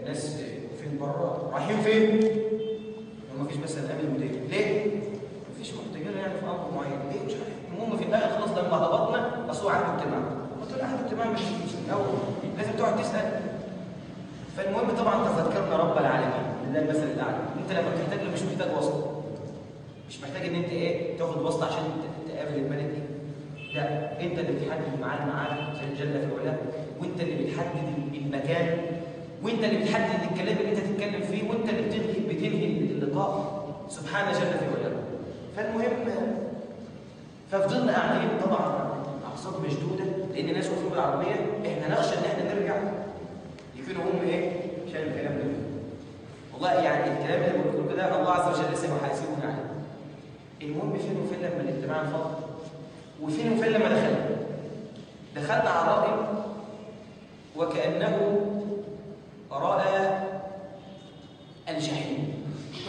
الناس في البراد رايحين فين؟ ما فيش بس الامن المدير ليه؟ مفيش محتاجين يعني في امر معين ليه مش عارف المهم في الاخر خلاص لما هبطنا اصل هو عنده اجتماع قلت له عنده اجتماع مش مش من الاول لازم تقعد تسال فالمهم طبعا تذكرنا رب العالمين لله المثل الاعلى انت لما بتحتاج له مش محتاج وسط مش محتاج ان انت ايه تاخد وسط عشان ت- تقابل الملك دي لا انت اللي بتحدد معاه الميعاد جل في علاه وانت اللي بتحدد المكان وانت اللي بتحدد الكلام اللي انت تتكلم فيه وانت اللي بتنهي بتنهي اللقاء سبحانه جل في علاه فالمهم ففضلنا قاعدين طبعا اعصاب مشدوده لان الناس واقفين بالعربيه احنا نخشى ان احنا نرجع يكونوا هم ايه شايل الكلام ده والله يعني الكلام اللي بقول لكم ده الله عز وجل لسه محاسبنا عليه المهم فين وفين لما الاجتماع انفض وفين وفين لما دخلنا دخلنا على الراجل وكانه راى الجحيم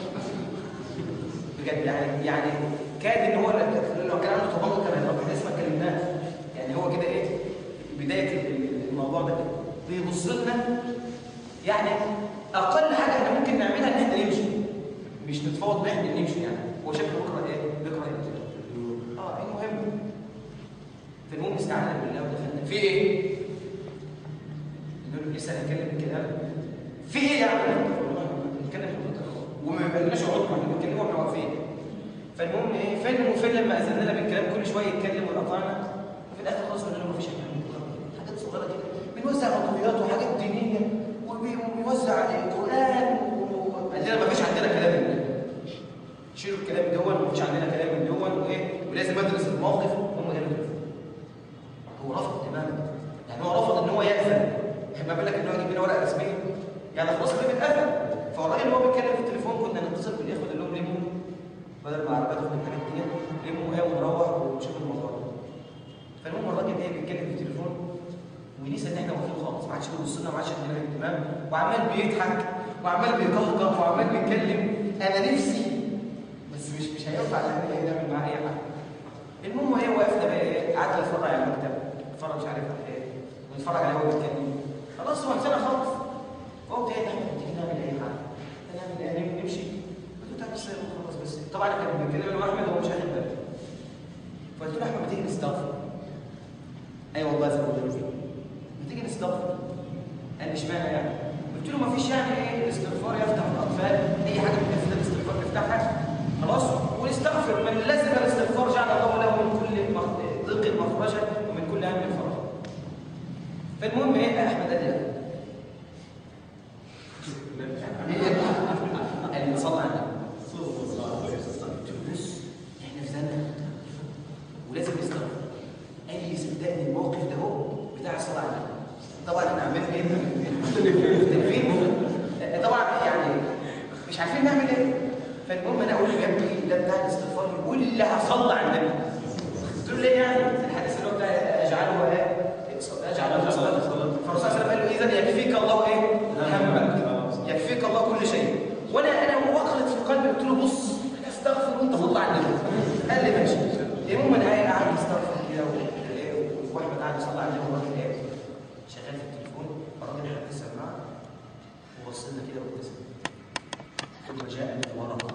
بجد يعني يعني كاد ان هو لو كان عنده تبلط كمان لو كان اسمه كلمناه يعني هو كده ايه بدايه الموضوع ده بيبص لنا يعني اقل حاجه احنا ممكن نعملها ان احنا نمشي مش نتفاوض ان احنا نمشي يعني هو شكله بكره ايه بكره ايه اه المهم فالمهم استعنا بالله ودخلنا في ايه؟ نقول له لسه هنتكلم الكلام في ايه يا عم؟ نتكلم وما بقالناش عضو احنا بنتكلم واحنا واقفين فالمهم ايه فين وفين لما اذن لنا بالكلام كل شويه يتكلم ويقطعنا وفي الاخر خلاص قلنا له مفيش حاجه حاجات صغيره كده بنوزع عضويات وحاجات دينيه وبي- وبيوزع قران و- قال لنا مفيش عندنا كلام من ده شيلوا الكلام دون مفيش عندنا كلام من دون وايه ولازم ادرس الموقف هم قالوا كده هو رفض تماما يعني هو رفض ان هو يقفل ما بالك ان هو يجيب لنا ورقه رسميه يعني خلاص الباب اتقفل فهو الراجل اللي هو بيتكلم في التليفون كنا نتصل بالاخوه نقول لهم لموا بدل ما عربيات تاخد الحاجات دي لموا ايه ونروح ونشوف الموضوع ده فالمهم الراجل ايه بيتكلم في التليفون ونسى ان احنا واقفين خالص ما عادش بيبص لنا ما عادش عندنا اهتمام وعمال بيضحك وعمال بيقهقه وعمال بيتكلم انا نفسي بس مش مش هينفع ان احنا نعمل معاه اي حاجه المهم ايه وقفنا بقى ايه قعدنا نتفرج على المكتب نتفرج مش عارف على ايه ونتفرج على هو بيتكلم خلاص هو نسينا خالص فقلت ايه احنا تيجي نعمل اي حاجه نعمل ايه نمشي قلت له تعالى بس خلاص بس طبعا كان بيتكلم انا واحمد وهو مش واخد باله فقلت له احمد ما تيجي نستغفر اي أيوة والله زي ما قلت له ما تيجي نستغفر قال لي اشمعنى يعني قلت له ما فيش يعني ايه الاستغفار يفتح الاطفال اي حاجه بتفتح الاستغفار تفتحها خلاص ونستغفر من لازم الاستغفار جعل الله له من كل مخ- ضيق مخرجا ومن كل هم فرجا فالمهم ايه يا احمد قال لي قال لي صلى على النبي قلت له بص احنا في زنقه ولازم نستغفر قال لي صدقني الموقف ده هو بتاع الصلاه على النبي طبعا احنا عملنا ايه مختلفين طبعا يعني مش عارفين نعمل ايه فالمهم انا اقول له يا ابني ده بتاع الاستغفار يقول لي هصلي على النبي قلت له ليه يعني الحديث اللي هو بتاع اجعله ايه اجعله صلاه فالرسول صلى الله عليه وسلم قال له اذا يكفيك الله ايه همك يكفيك الله كل شيء وانا انا وقرت في قلبي قلت له بص انا استغفر وانت صلي على النبي قال لي ماشي المهم انا قاعد قاعد استغفر كده و- واحمد قاعد يصلي على النبي والراجل ايه شغال في التليفون الراجل حط السماعه وبص لنا كده وابتسم ثم جاء ورقه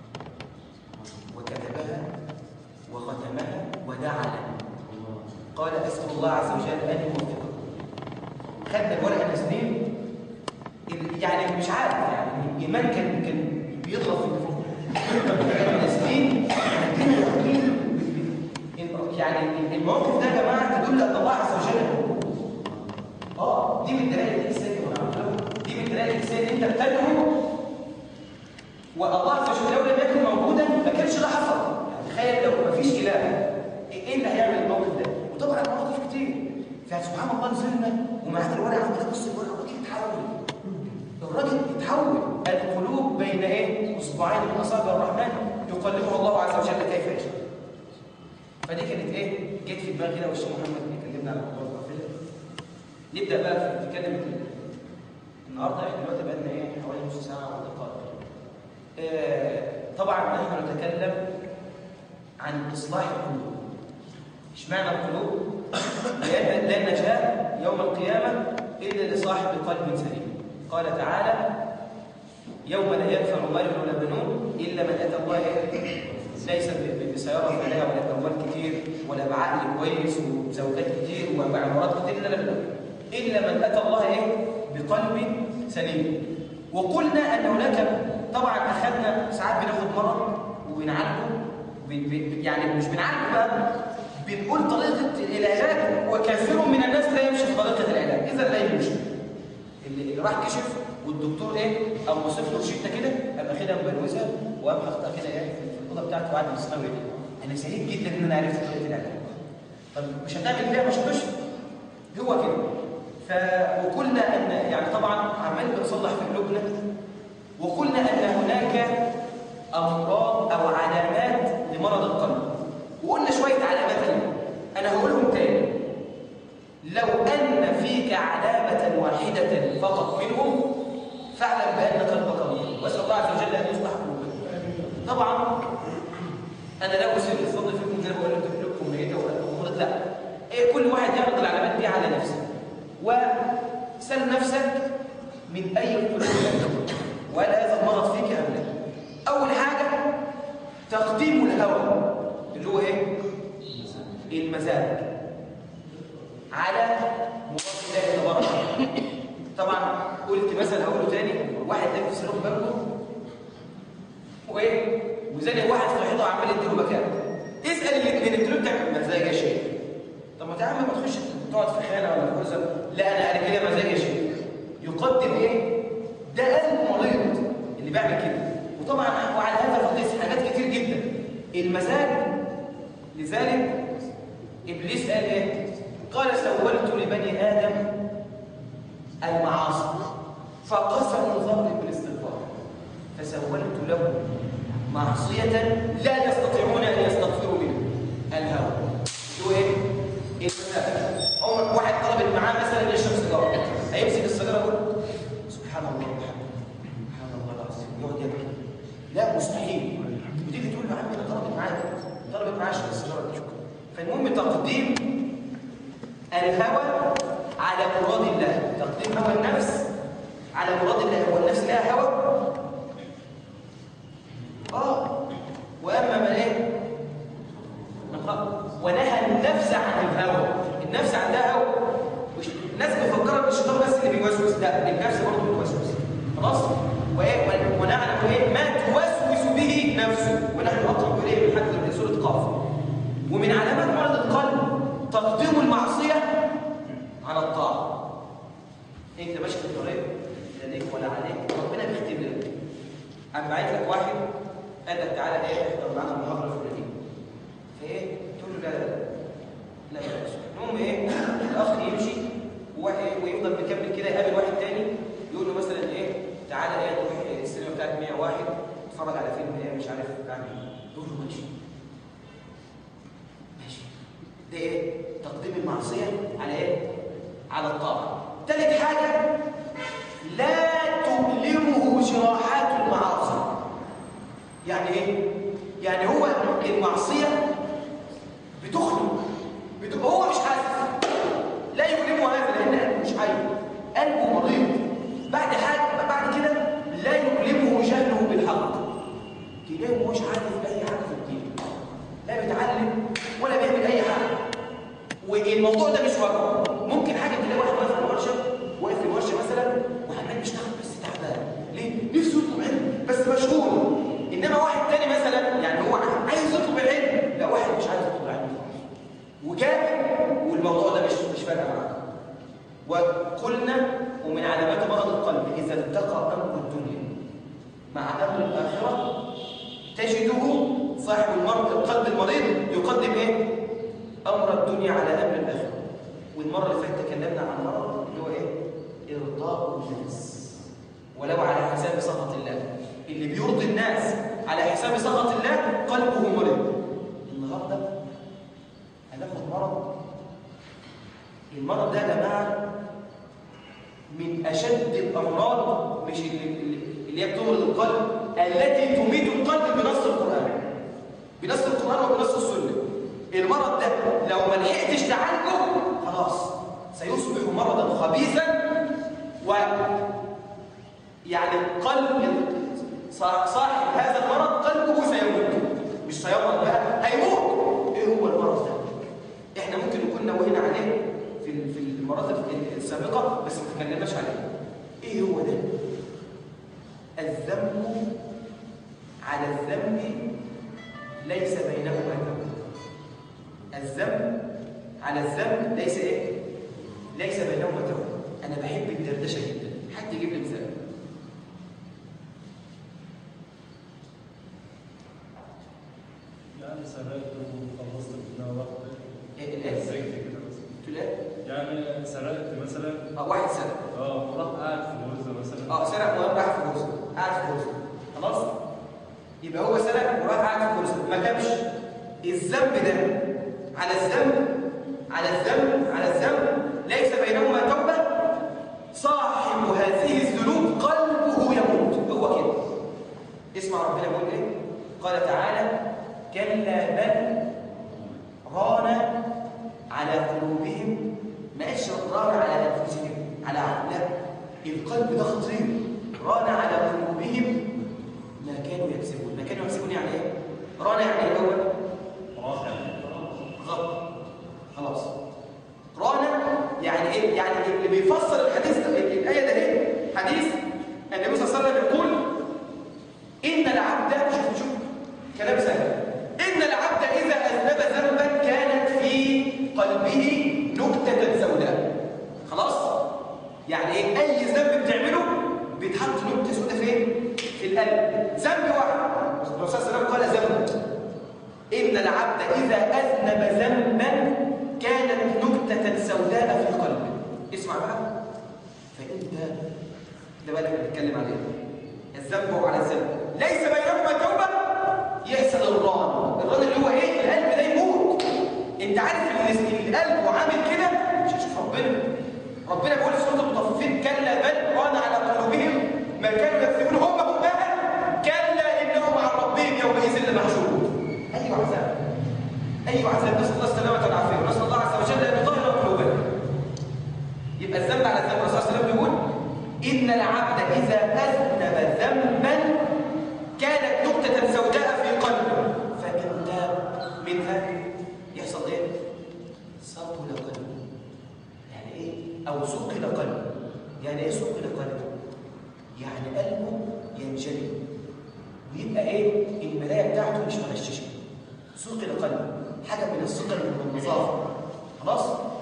وكتبها وختمها ودعا لنا قال اسال الله عز وجل ان يوفقكم خدنا الورقه نازلين ال- يعني مش عارف يعني ايمان كان كان بيضرب في التليفون نازلين عندنا يقين إن- يعني الموقف ده يا جماعه تدل ان الله عز وجل موجود اه دي من دلائل الانسان يا جماعه دي من دلائل الانسان انت بتدعو والله عز وجل لو لم يكن موجودا ما كانش ده حصل يعني تخيل لو ما فيش اله ايه اللي هيعمل الموقف ده وطبعا مواقف كتير فسبحان الله نزلنا ومعانا الورقه عمال ابص الورقه الراجل اتحول الراجل اتحول القلوب بين ايه اصبعين من اصابع الرحمن يقلبها الله عز وجل كيف يشاء فدي كانت ايه جت في دماغي كده والشيخ محمد بيكلمنا على موضوع الغفله نبدا بقى في نتكلم النهارده احنا دلوقتي بقى لنا ايه حوالي نص ساعه او دقائق آه، طبعا نحن نتكلم عن اصلاح القلوب اشمعنى القلوب لان لا نجاه يوم القيامه الا لصاحب قلب سليم قال تعالى يوم لا ينفع مال ولا بنون إلا من أتى الله إيه؟ ليس ب- بسيارة فلاحة ولا بأموال كتير ولا بعقل كويس وزوجات كتير وعمارات كتير لا لا لا إلا من أتى الله إيه؟ بقلب سليم وقلنا أن هناك طبعا أخذنا ساعات بناخد مرض وبنعالجه بن- بن- يعني مش بنعالجه بقى بنقول طريقة العلاج وكثير من الناس لا يمشي في طريقة العلاج إذا لا يمشي اللي اللي راح كشف والدكتور ايه او وصف له روشته كده قام اخدها مبروزها وقام حاططها كده ايه في الاوضه بتاعته وقعد يسمعوا ايه انا سعيد جدا ان انا عرفت طريقه العلاج طب مش هتعمل فيها مش هتشفي هو كده ف وقلنا ان يعني طبعا عمال بنصلح في قلوبنا وقلنا ان هناك امراض او علامات لمرض القلب وقلنا شويه علامات تانية. انا هقولهم تاني لو أن فيك علامة واحدة فقط منهم فاعلم بأن قلبك مريض وأسأل الله عز وجل أن يصلح قلوبك طبعا أنا لا أسير الظن فيكم زي ما بقول لكم قلوبكم ميتة وقلبكم مريض لا إيه كل واحد يعرض العلامات دي على نفسه وسل نفسك من أي قلوب وهل هذا المرض فيك أم لا أول حاجة تقديم الهوى اللي هو إيه؟ المزاج على مراد الله تبارك وتعالى طبعا قلت مثلا هقوله تاني واحد لابس سلوك بابه وايه وزاني واحد في الحيطه عمال يديله مكان اسال الاثنين انت ليه بتعمل مزاج يا شيخ طب ما تعمل ما تخش تقعد في خانه ولا في كرسي لا انا انا كده مزاج يا شيخ يقدم ايه ده قلب مريض اللي بيعمل كده وطبعا وعلى هذا فقيس حاجات كتير جدا المزاج لذلك ابليس قال ايه قال سولت لبني ادم المعاصي فقسموا الظهر بالاستغفار فسولت له معصية لا يستطيعون أن يستغفروا منها الهوى هو إيه؟ المسافة عمر واحد طلبت معاه مثلا يشرب سيجارة هيمسك السيجارة يقول سبحان الله وبحمده سبحان الله العظيم يقعد يبكي لا مستحيل وتيجي تقول له يا عم انا طلبت معاك طلبت معاه يشرب السيجارة شكرا فالمهم تقديم الهوى على مراد الله تقديم هوى النفس على مراد الله هو النفس لها هوى اه واما من ايه نقرأ. ونهى النفس عن الهوى النفس عندها هوى مش الناس مفكره ان الشيطان بس اللي بيوسوس لا النفس برضه بتوسوس خلاص وايه ون- ونعلم ايه ما توسوس به نفسه ونحن اقرب اليه من حد من سوره قاف ومن علامات مرض القلب تقديم المعصيه على الطاعه انت ماشي في الطريق لا ليك ولا عليك ربنا بيختبرك قام باعت لك واحد قال لك تعالى ايه احضر معانا المحاضره الفلانيه فايه تقول له لا لا لا لا بلاش المهم ايه الاخ يمشي وواحد- ويفضل مكمل كده يقابل واحد تاني يقول له مثلا ايه تعالى ايه نروح السينما بتاعت 101 اتفرج على فيلم ايه مش عارف اعمل ايه يقول له ماشي ماشي ده ايه تقديم المعصيه على ايه على الطاعه ثالث حاجه لا تؤلمه جراحات المعاصي يعني ايه يعني هو المعصيه بتخنق بتبقى هو مش حاسس لا يؤلمه هذا لان قلبه مش حي قلبه مريض بعد حاجه بعد كده لا يؤلمه جهله بالحق تلاقيه مش عارف اي حاجه في الدين لا بيتعلم ولا بيعمل اي حاجه والموضوع ده مش واقع ممكن حاجه تلاقي واحد واقف في الورشه واقف في الورشه مثلا وعمال بيشتغل بس تعبان ليه نفسه يطلب علم بس مشغول انما واحد تاني مثلا يعني هو عايز يطلب العلم لا واحد مش عايز يطلب العلم خالص وجاب والموضوع ده مش مش فارق معاه وقلنا ومن علامات مرض القلب اذا التقى امر الدنيا مع امر الاخره تجده صاحب المرض القلب المريض يقدم ايه امر الدنيا على امر الاخره والمره اللي فاتت تكلمنا عن مرض اللي هو ايه ارضاء الناس ولو على حساب سخط الله اللي بيرضي الناس على حساب سخط الله قلبه مريض النهارده هناخد مرض المرض ده يا جماعه من اشد الامراض مش اللي, اللي هي بتمرض القلب التي تميت القلب بنص القران بنص القران وبنص السنه المرض ده لو ما لحقتش تعالجه خلاص سيصبح مرضا خبيثا و يعني قلب صاحب هذا المرض قلبه سيموت مش سيمرض بقى هيموت ايه هو المرض ده احنا ممكن نكون نوهنا عليه في في المرات السابقه بس ما اتكلمناش عليه ايه هو ده الذنب على الذنب ليس بينهما ذنب الذنب على الذنب ليس ايه ليس بينهما ذنب انا بحب الدردشه جدا حد يجيب لي مثال يعني سرقت وخلصت منها وقت ايه الايه زي كده بس قلت له ايه يعني سرقت مثلا اه واحد سنه اه وراح قاعد في غرزه مثلا اه سرق وقام راح في غرزه قاعد في غرزه خلاص يبقى هو سرق وراح قاعد في غرزه ما تابش الذنب ده على الذنب على الذنب على الذنب ليس بينهما توبه صاحب هذه الذنوب قلبه يموت هو كده اسمع ربنا بيقول ايه قال تعالى كلا بل ران على قلوبهم ما قالش ران على انفسهم على لا القلب ده خطير ران على قلوبهم ما كانوا يكسبون ما كانوا يكسبون يعني ايه ران يعني ايه الاول غلط خلاص ران يعني ايه يعني اللي بيفسر الحديث ده الايه ده ايه حديث النبي صلى الله عليه وسلم يقول ان العبد شوف شوف كلام سهل ان العبد اذا اذنب ذنبا كانت في قلبه نكته سوداء خلاص يعني ايه اي ذنب بتعمله بيتحط نكته سوداء فين في القلب ذنب واحد الرسول صلى الله عليه وسلم قال ذنب ان العبد اذا اذنب ذنبا كانت نكته سوداء في قلبه اسمع بقى فانت ده بقى اللي بنتكلم عليه الذنب على الذنب ليس بينهما توبه يحصل الران الران اللي هو ايه القلب ده يموت انت عارف ان القلب وعامل كده مش هتشوف ربنا ربنا بيقول في سوره المطففين كلا بل ران على قلوبهم ما كانوا يكسبون هم هم بقى كلا انهم عن ربهم يومئذ لمحشورون ايوه عذاب ايوه عذاب نسال الله السلامه والعافيه ونسال الله عز وجل ان يطهر قلوبنا يبقى الذنب على الذنب الرسول صلى الله عليه وسلم بيقول ان العبد اذا اذنب ذنبا كانت نكته سوداء في قلبه فان تاب منها يحصل ايه صقل قلبه يعني ايه او سقل قلبه يعني ايه سقل قلبه يعني قلبه ينجلي ويبقى ايه الملايه بتاعته مش مغششه سقل قلبه حاجه من الثقل والنظافه خلاص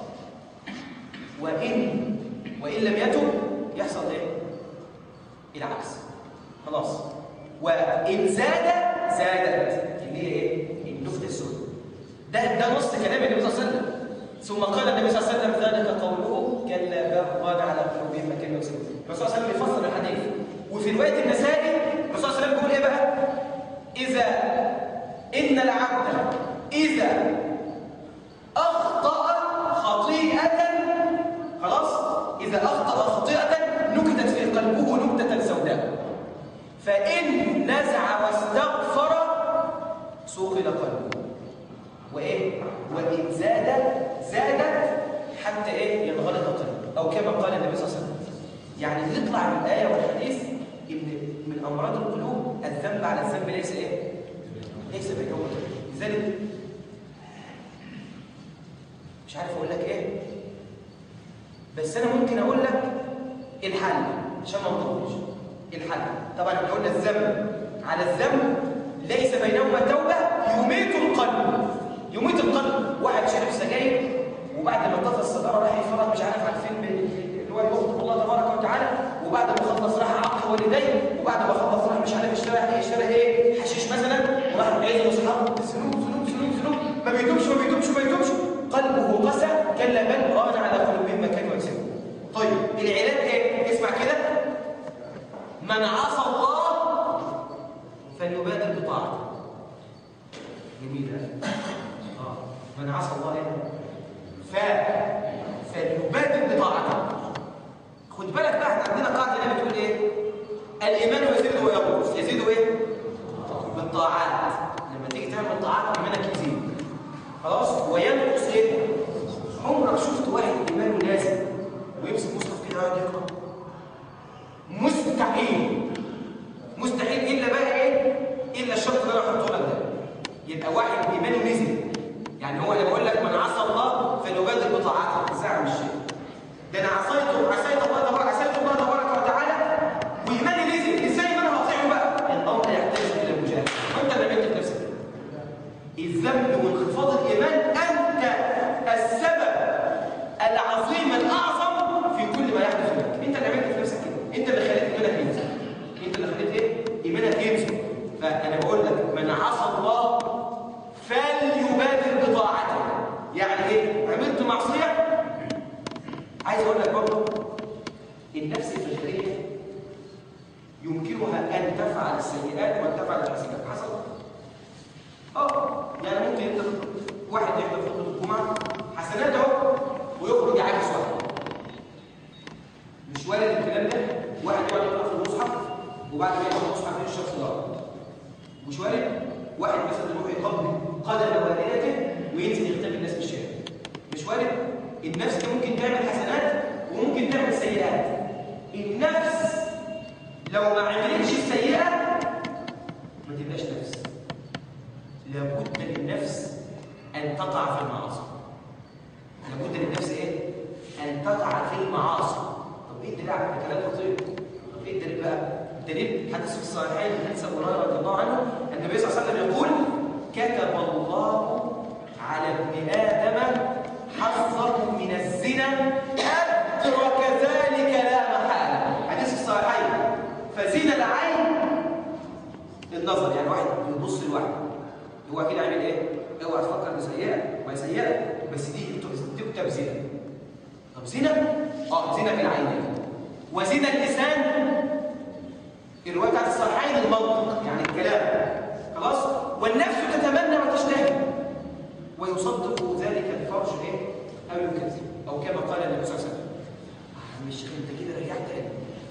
وان وان لم يتب يحصل ايه العكس خلاص وان زاد زادت اللي هي ايه النكته السوداء ده ده نص كلام النبي صلى الله عليه وسلم ثم قال النبي صلى الله عليه وسلم ذلك قوله كلا بل راد على قلوبهم ما كانوا يكسبون الرسول صلى الله عليه وسلم بيفسر الحديث وفي روايه النسائي الرسول صلى الله عليه وسلم بيقول ايه بقى اذا ان العبد اذا اخطا خطيئه خلاص اذا اخطا خطيئه نكتت في قلبه نكته سوداء فان نزع واستغفر سوقل قلبه وايه وان زاد زادت حتى ايه ينغلق قلبه او كما قال النبي صلى الله عليه وسلم يعني يطلع من الايه والحديث ان من امراض القلوب الذنب على الذنب ليس ايه ليس بينهما لذلك مش عارف اقول لك ايه بس انا ممكن اقول لك الحل عشان ما نطولش الحل طبعا احنا قلنا الذنب على الذنب ليس بينهما توبه يميت القلب يميت القلب واحد شرب سجاير وبعد ما طفى السيجاره راح يتفرج مش عارف على الفيلم اللي هو يخطب الله تبارك وتعالى وبعد ما خلص راح عق والديه وبعد ما خلص راح مش عارف اشترى ايه اشترى ايه حشيش مثلا وراح عايز اصحابه ذنوب ذنوب ذنوب ذنوب ما بيتوبش ما بيتوبش ما بيتوبش قلبه قسى كلا بل ران على قلوبهم ما كانوا يكسبون طيب العلاج ايه اسمع كده من عصى الله فليبادر بطاعته جميل اه من عصى الله ايه ف فليبادر بطاعته خد بالك بقى احنا عندنا قاعده هنا بتقول ايه الايمان يزيد وينقص يزيد ايه بالطاعات لما تيجي تعمل الطاعات ايمانك يزيد خلاص وينقص ايه عمرك شفت واحد ايمانه نازل ويمسك مصحف كده يقعد يقرا مستحيل الشرط اللي انا هحطه لك ده يبقى واحد ايمانه نزل يعني هو انا بقول لك من عصى الله فليبادر بطاعته ازاي اعمل الشيء ده انا عصيته عصيت الله تبارك عصيت الله تبارك وتعالى وايماني نزل ازاي ما انا هطيعه بقى الامر يحتاج الى المجاهده وانت اللي عملت في نفسك الذنب وانخفاض الايمان انت السبب العظيم الاعظم في كل ما يحدث لك انت اللي عملت في نفسك كده انت اللي خليت ايمانك ينزل انت اللي خليت ايه ايمانك ينزل فانا بقول لك من عصى الله فليبادر بطاعته يعني ايه عملت معصيه عايز اقول لك برضه النفس البشريه يمكنها ان تفعل السيئات وان تفعل الحسنات حصل اه يعني ممكن انت واحد يحضر خطبه الجمعه حسنات اهو ويخرج عاكس واحد مش وارد الكلام ده واحد يقعد يقرا في المصحف وبعد ما يقرا المصحف يشرب سيجاره مش وارد واحد مثلا يروح يقبل قدم والدته وينزل يختبر الناس في الشارع مش وارد النفس دي ممكن تعمل حسنات وممكن تعمل سيئات النفس لو ما عملتش السيئه ما تبقاش نفس لابد للنفس ان تقع في المعاصي لابد للنفس ايه ان تقع في المعاصي طب ايه الدليل على كلام خطير طب ايه الدليل بقى الدليل حديث في الصحيحين حديث ابو هريره رضي الله عنه النبي صلى الله عليه وسلم يقول كتب الله على ابن ادم حظه من الزنا ادرك ذلك لا محاله حديث في الصحيحين فزنا العين النظر يعني واحد بيبص لواحد هو كده عامل ايه اوعى تفكر ان سيئه ما هي سيئه بس دي تكتب زنا طب زنا اه زنا في العين وزنا اللسان الروايه بتاعت الصحيحين المنطق يعني الكلام خلاص والنفس تتمنى وتشتهي ويصدق ذلك الفرج ايه او يكذب او كما قال النبي صلى الله عليه وسلم آه، مش انت كده رجعت تاني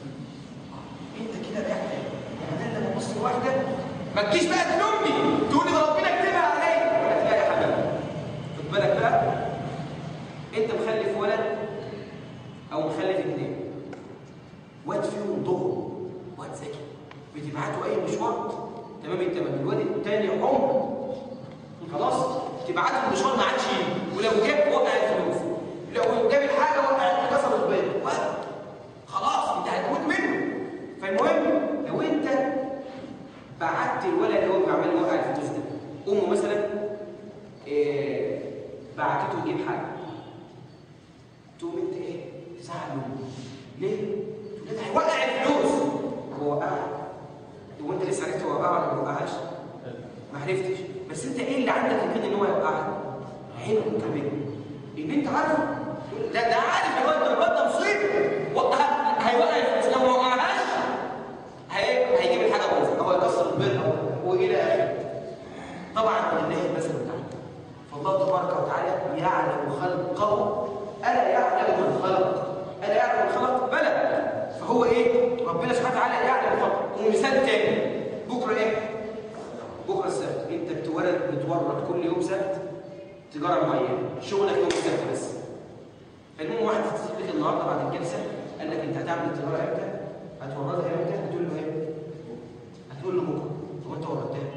آه، انت كده رجعت تاني يعني انا لما ابص لواحده ما تجيش بقى تلومني تقول لي ده ربنا كتبها عليا ولا لا يا حبيبي خد بالك بقى انت مخلف ولد او مخلف اثنين واد فيهم ضغط واد ذكي بتبعته اي مشوار تمام التمام الواد الثاني عمر خلاص تبعته المشوار ما عادش يجي ولو جاب وقع الفلوس لو جاب الحاجه وقع كسر البيض واد خلاص انت هتموت منه فالمهم لو انت بعت الولد اللي هو عمال يوقع الفلوس ده امه مثلا إيه بعتته يجيب حاجه تقوم انت ايه تزعل امه ليه؟ تقول ده هيوقع الفلوس هو وقعها هو انت لسه عرفت هو وقعها ولا ما وقعهاش؟ ما عرفتش بس انت ايه اللي عندك يمكن ان هو يوقعها؟ حلو كمان ان انت عارف ده ده عارف الواد ده الواد ده مصيبه وقعها هيوقع الفلوس لو ما وقعهاش هي- هيجيب الحاجه بايظه او هيكسر البيض أو- والى اخره طبعا ولله المثل الاعلى فالله تبارك وتعالى يعلم خلقه الا يعلم من خلق الا يعلم من خلق بلى فهو ايه ربنا سبحانه وتعالى يعلم خلق ومثال تاني بكره ايه بكره السبت انت بتورد بتورد كل يوم سبت تجاره معينه شغلك يوم السبت بس فالمهم واحد اتصل بيك النهارده بعد الجلسه قال لك انت هتعمل التجاره امتى هتوردها امتى هتقول له ايه هتقول له بكره طب انت وردتها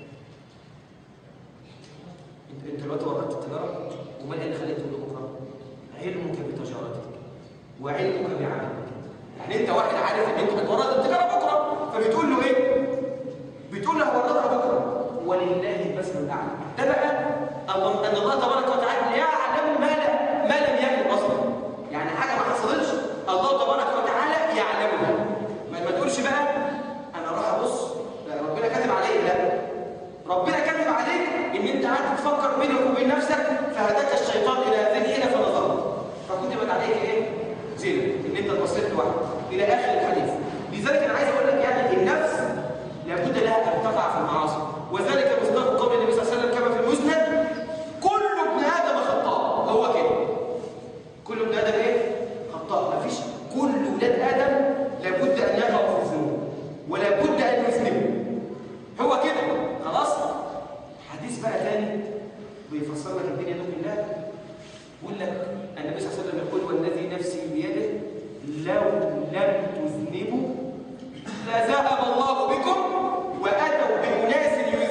انت انت دلوقتي وردت التجاره وما اللي خليك تقول له بكره علمك بتجارتك وعلمك بعملك يعني انت واحد عارف ان انت هتورد التجاره بكره فبتقول له ايه بتقول له هوردها بكره ولله المثل الاعلى ده بقى الله ان الله تبارك وتعالى يعلم ما لا ما لم يكن اصلا يعني حاجه ما حصلتش الله تبارك وتعالى يعلمها ما, ما تقولش بقى انا راح ابص لا ربنا كاتب عليك لا ربنا كاتب عليك ان انت قاعد تفكر بينك وبين نفسك فهداك الشيطان الى ذكرنا فنظرت فكتبت عليك ايه زنا ان انت بصيت لوحدك الى اخر الحديث لذلك انا عايز اقول لك يعني النفس لابد لها ان تقع في المعاصي وذلك مصداق قول النبي صلى الله عليه وسلم كما في المسند كل ابن ادم خطاء هو كده كل ابن ادم ايه خطاء مفيش كل ولاد ادم لابد ان يقعوا في الذنوب ولا بد ان يذنبوا هو كده خلاص حديث بقى تاني بيفسر لك الدنيا دي كلها يقول لك النبي صلى الله عليه وسلم يقول والذي نفسي بيده لو لم تذنبوا لذهب الله بكم واتوا باناس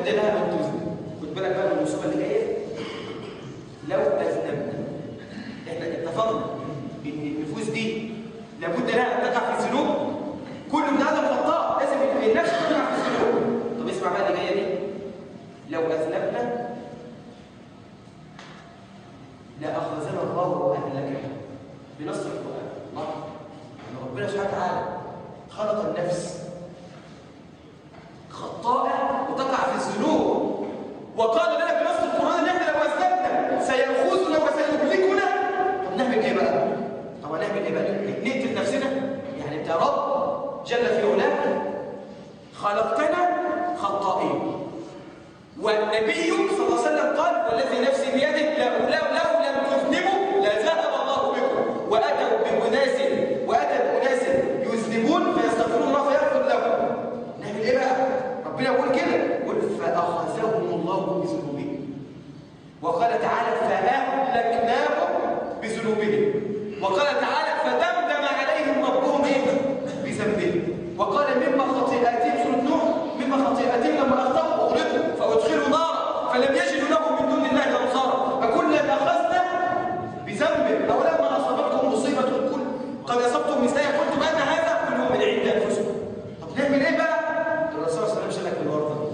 لها ان تذنب خد بالك بقى من المصيبه اللي جايه لو اذنبنا احنا اتفقنا ان النفوس دي لابد لها ان تقع في الذنوب كل ابن ادم خطاء لازم النفس تقع في الذنوب طب اسمع بقى اللي جايه دي لو اذنبنا لاخذنا الله واهلكنا بنص القران الله يعني ربنا سبحانه وتعالى خلق النفس خطاء وتقع في الذنوب وقال لنا بنص القران ان احنا لو اذنبنا سيأخذنا وسيهلكنا طب نعمل ايه بقى؟ طب هنعمل ايه بقى؟ نقتل نفسنا؟ يعني انت يا رب جل في علاه خلقتنا خطائين والنبي صلى الله عليه وسلم قال والذي نفسي بيده لو, لو, لو لم تذنبوا لذهب الله بكم واتوا باناس واتى باناس يذنبون فيستغفرون الله فيغفر لهم نعمل ايه بقى؟ ربنا يقول كده يقول فاخذهم الله بذنوبهم وقال تعالى فاهلكناهم بذنوبهم وقال تعالى فدمدم عليهم ربهم ايه؟ بذنبهم وقال مما خطيئاتهم سوره نوح مما خطيئاتهم لما اخطاوا اغرقوا فادخلوا نارا فلم يجدوا لهم من دون الله انصارا فكلا اخذنا بذنب او لما اصابتكم مصيبه الكل قد اصبتم مثلها قلتم ان هذا كله من عند انفسكم طب نعمل ايه بقى؟ الرسول صلى الله عليه وسلم شلك بالورطه دي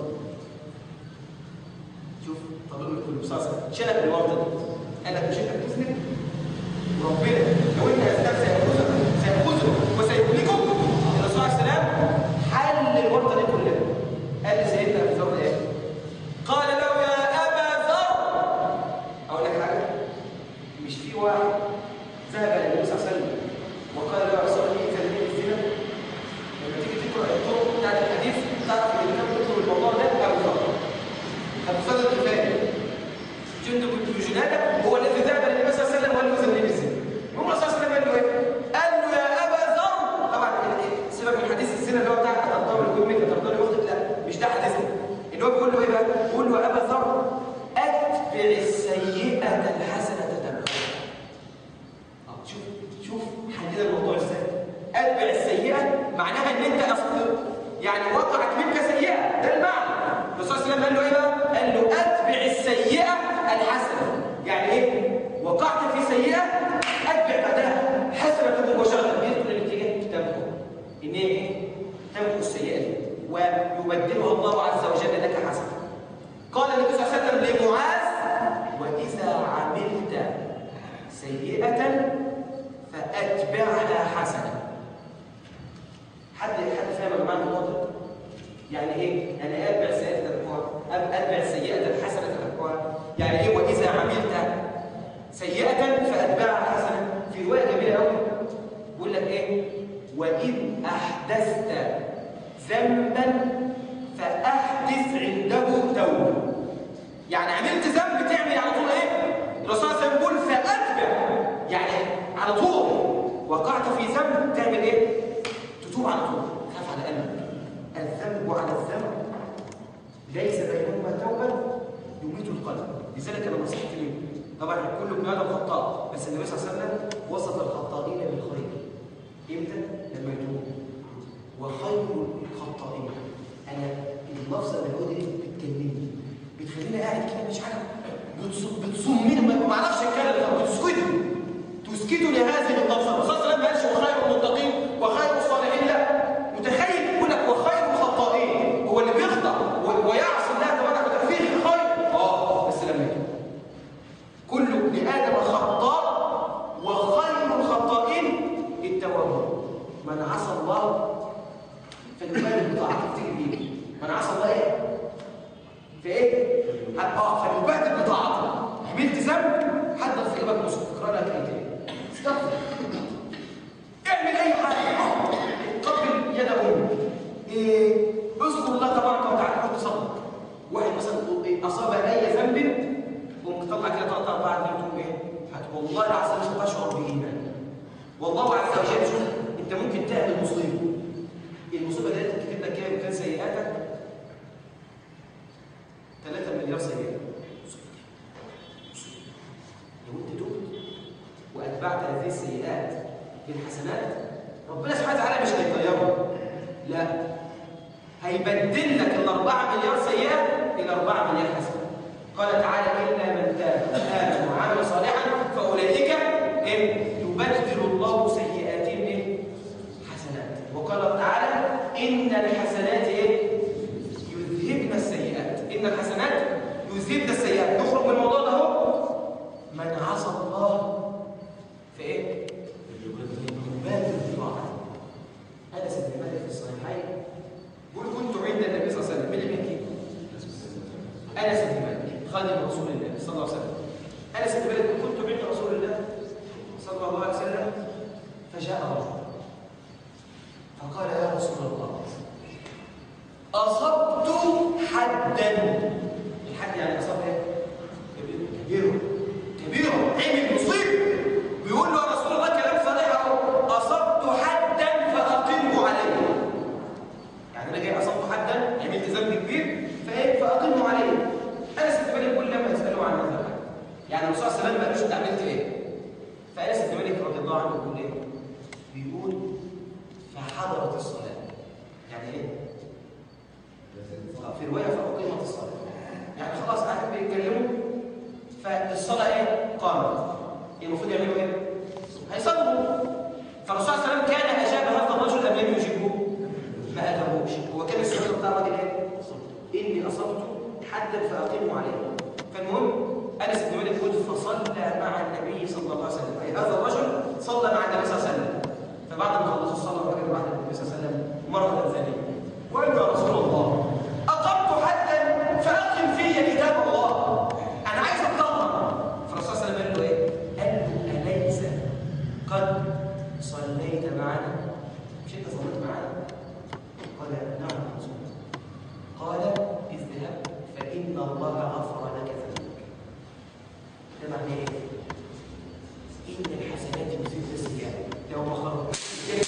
شوف طبيب الكل صلى الله عليه وسلم شلك بالورطه دي قال لك مش انت بتذنب وربنا لو انت اذنبت سيأخذك سيأخذك وسيهلكك الرسول عليه السلام حل الورطه دي كلها قال لسيدنا ابو ذر ايه؟ قال له يا ابا ذر اقول لك حاجه مش في واحد ذهب الى النبي صلى الله عليه وسلم وقال له يا رسول الله اذن لي الزنا لما تيجي تقرا الطرق بتاعت الحديث تعرف ان اللي كان بيذكر الموضوع ده ابو ذر ابو ذر الغفاري جندب بن جناده هو الذي ذهب الى النبي صلى الله عليه وسلم وقال له اذن لي بالزنا هم الرسول صلى الله عليه وسلم قال له ايه؟ قال له يا ابا ذر طبعا سيبك من حديث الزنا اللي هو بتاع ترضى لامك ترضى لاختك لا مش ده حديثنا اللي هو بيقول له ايه بقى؟ بيقول له يا ابا ذر اتبع السيئه الحسنه تمحها آه، شوف شوف حددنا الموضوع ازاي اتبع السيئه معناها ان انت اصلا يعني وقعت منك سيئه ده المعنى الرسول صلى الله عليه وسلم قال له ايه بقى قال له اتبع السيئه الحسنه يعني ايه وقعت في سيئه اتبع بعدها حسنه مباشره يدخل الاتجاه تمحو ان هي ايه تمحو السيئه دي ويبدلها الله عز وجل لك حسنه قال النبي صلى الله عليه وسلم لمعاذ واذا عملت سيئه فاتبعها حسنه حد حد فاهم يا جماعه الموضوع ده يعني ايه انا اتبع السيئه تركوها اتبع السيئه الحسنه تركوها يعني ايه واذا عملت سيئه فاتبعها حسنه في روايه جميله قوي بيقول لك ايه وان احدثت ذنبا فاحدث عنده توبه يعني عملت ذنب تعمل على طول ايه الرسول صلى الله عليه وسلم بيقول فاتبع يعني على طول وقعت في ذنب تعمل ايه تتوب على طول خاف على قلبك الذنب على الذنب ليس بينهما توبه يميت القلب لذلك انا نصيحتي ليه طبعا كل ابن ادم خطاء بس النبي صلى الله عليه وسلم وصف الخطائين بالخير امتى لما يتوب وخير الخطائين انا اللفظه اللي هو دي بتكلمني بتخليني قاعد كده مش عارف بتص- بتصمني ما ما اعرفش اتكلم بتسكتني تسكتوا لهذه اللفظه الرسول صلى الله عليه وسلم ما قالش وخير المتقين وخير الصالحين لا متخيل يقول لك وخير الخطائين هو اللي بيخطا و- ويعصي الله تبارك وتعالى فيه خير اه بس لما يتوب كل ابن ادم خطاء وخير الخطائين التوابون من عصى الله فليبادر بطاعته تفتكر بيه من عصى الله ايه في ايه اه فليبادر بطاعته عملت ذنب حدث في قلبك مصر اقرا لك ايتين استغفر اعمل اي حاجه قبل يد امك إيه اذكر الله تبارك وتعالى حط صدرك واحد مثلا إيه؟ اصاب اي ذنب قوم تطلع كده ثلاث اربع دقايق تقوم ايه هت- والله العظيم مش هتشعر بايمان والله عز وجل شوف انت ممكن تعمل مصيبه المصيبه دي تكتب لك كام كان سيئاتك 3 مليار سيئه لو انت تبت واتبعت هذه السيئات بالحسنات ربنا سبحانه وتعالى مش هيطيرها لا هيبدل لك الأربعة مليار سيئة إلى يذهبن السيئات نخرج من الموضوع ده اهو من عصى الله في ايه؟ يبادر بطاعته انس بن مالك في الصحيحين يقول كنت عند النبي صلى الله عليه وسلم مين اللي بيحكي؟ انس بن مالك خادم رسول الله صلى الله عليه وسلم انس بن مالك يقول كنت عند رسول الله صلى الله عليه وسلم فجاء رجل فقال يا رسول الله أصبت حدا الحد يعني أصاب إيه؟ كبيره كبيره عمل مصيب بيقول له يا رسول الله كلام صريح أهو أصبت حدا فأقمه عليه يعني أنا جاي أصبت حدا عملت ذنب كبير فإيه فأقمه عليه أنس بن مالك كل لما يسأله عن هذا الحد يعني الرسول صلى الله عليه وسلم ما قالوش أنت عملت إيه فأنس بن مالك رضي الله عنه بيقول إيه؟ بيقول فحضرت الصلاة يعني إيه؟ في رواية فأقيمت الصلاة يعني خلاص قاعدين بيتكلموا فالصلاة إيه؟ قامت المفروض يعملوا إيه؟ هيصلوا فالرسول صلى الله عليه وسلم كان أجاب هذا الرجل أم لم يجيبه؟ ما أجابوش هو كان السؤال بتاع الراجل إيه؟ إني أصبت حدا فأقيموا عليه فالمهم أنس بن مالك يقول فصلى مع النبي صلى الله عليه وسلم أي هذا الرجل صلى مع النبي صلى الله عليه وسلم فبعد ما خلصوا الصلاة الراجل بعد النبي صلى الله عليه وسلم مرة ثانية وقال يا رسول الله أقمت حدا فأقم في كتاب الله أنا عايز أطلع فالرسول صلى الله عليه وسلم قال له إيه؟ قال له أليس قد صليت معنا؟ مش أنت صليت معنا؟ قال نعم يا رسول الله قال اذهب فإن الله غفر لك ذنبك ده معناه إيه؟ إن الحسنات يذهبن السيئات لو ما خرج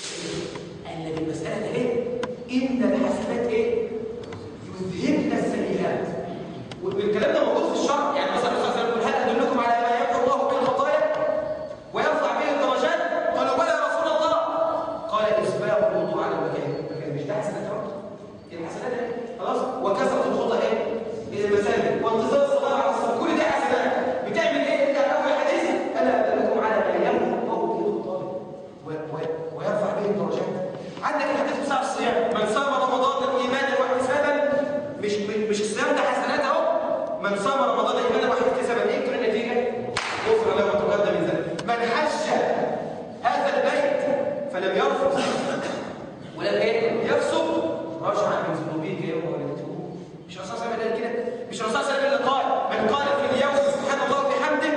قال لك المسألة ده إيه؟ إن الحسنات إيه؟ يذهبن السيئات والكلام ده موجود في الشرع يعني مثلا الرسول صلى الله عليه وسلم يقول هل ادلكم على ما يمحو الله به الخطايا ويرفع به الدرجات قالوا بلى يا رسول الله قال اسباغ الوضوء على المكان المكان مش ده حسنات اهو الحسنات اهي خلاص وكثره الخطى ايه الى المساجد وانتظار الصلاه على الصلاه كل دي حسنات بتعمل ايه انت اول حديث انا ادلكم على ما يمحو الله به الخطايا و- و- ويرفع به الدرجات عندك الحديث بتاع الصيام من صام رمضان ايمانا واحتسابا مش مش الصيام ده حسنات اهو من صام رمضان ايمانا واحتسابا ايه كل النتيجه غفر له ما تقدم من ذنبه من حج هذا البيت فلم يرفض ولم ايه يفسق رجع من ذنوبه كيوم ولدته مش الرسول صلى الله عليه وسلم قال كده مش الرسول صلى الله عليه وسلم اللي قال من قال في اليوم سبحان الله وبحمده